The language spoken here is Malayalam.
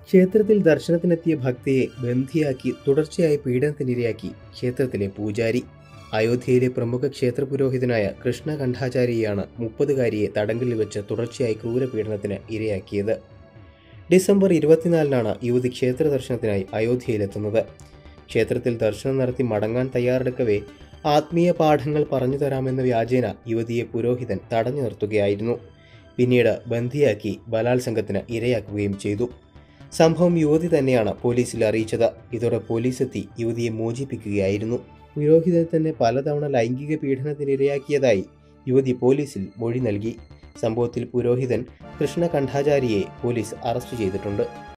ക്ഷേത്രത്തിൽ ദർശനത്തിനെത്തിയ ഭക്തയെ ബന്ധിയാക്കി തുടർച്ചയായി പീഡനത്തിനിരയാക്കി ക്ഷേത്രത്തിലെ പൂജാരി അയോധ്യയിലെ പ്രമുഖ ക്ഷേത്ര പുരോഹിതനായ കൃഷ്ണ കണ്ഠാചാര്യയാണ് മുപ്പതുകാരിയെ തടങ്കലിൽ വെച്ച് തുടർച്ചയായി ക്രൂരപീഡനത്തിന് ഇരയാക്കിയത് ഡിസംബർ ഇരുപത്തിനാലിനാണ് യുവതി ക്ഷേത്ര ദർശനത്തിനായി അയോധ്യയിലെത്തുന്നത് ക്ഷേത്രത്തിൽ ദർശനം നടത്തി മടങ്ങാൻ തയ്യാറെടുക്കവേ ആത്മീയ പാഠങ്ങൾ പറഞ്ഞു തരാമെന്ന വ്യാജേന യുവതിയെ പുരോഹിതൻ തടഞ്ഞു നിർത്തുകയായിരുന്നു പിന്നീട് ബന്ദിയാക്കി ബലാത്സംഗത്തിന് ഇരയാക്കുകയും ചെയ്തു സംഭവം യുവതി തന്നെയാണ് പോലീസിൽ അറിയിച്ചത് ഇതോടെ പോലീസ് എത്തി യുവതിയെ മോചിപ്പിക്കുകയായിരുന്നു പുരോഹിതൻ തന്നെ പലതവണ ലൈംഗിക പീഡനത്തിന് ഇരയാക്കിയതായി യുവതി പോലീസിൽ മൊഴി നൽകി സംഭവത്തിൽ പുരോഹിതൻ കൃഷ്ണ കണ്ഠാചാരിയെ പോലീസ് അറസ്റ്റ് ചെയ്തിട്ടുണ്ട്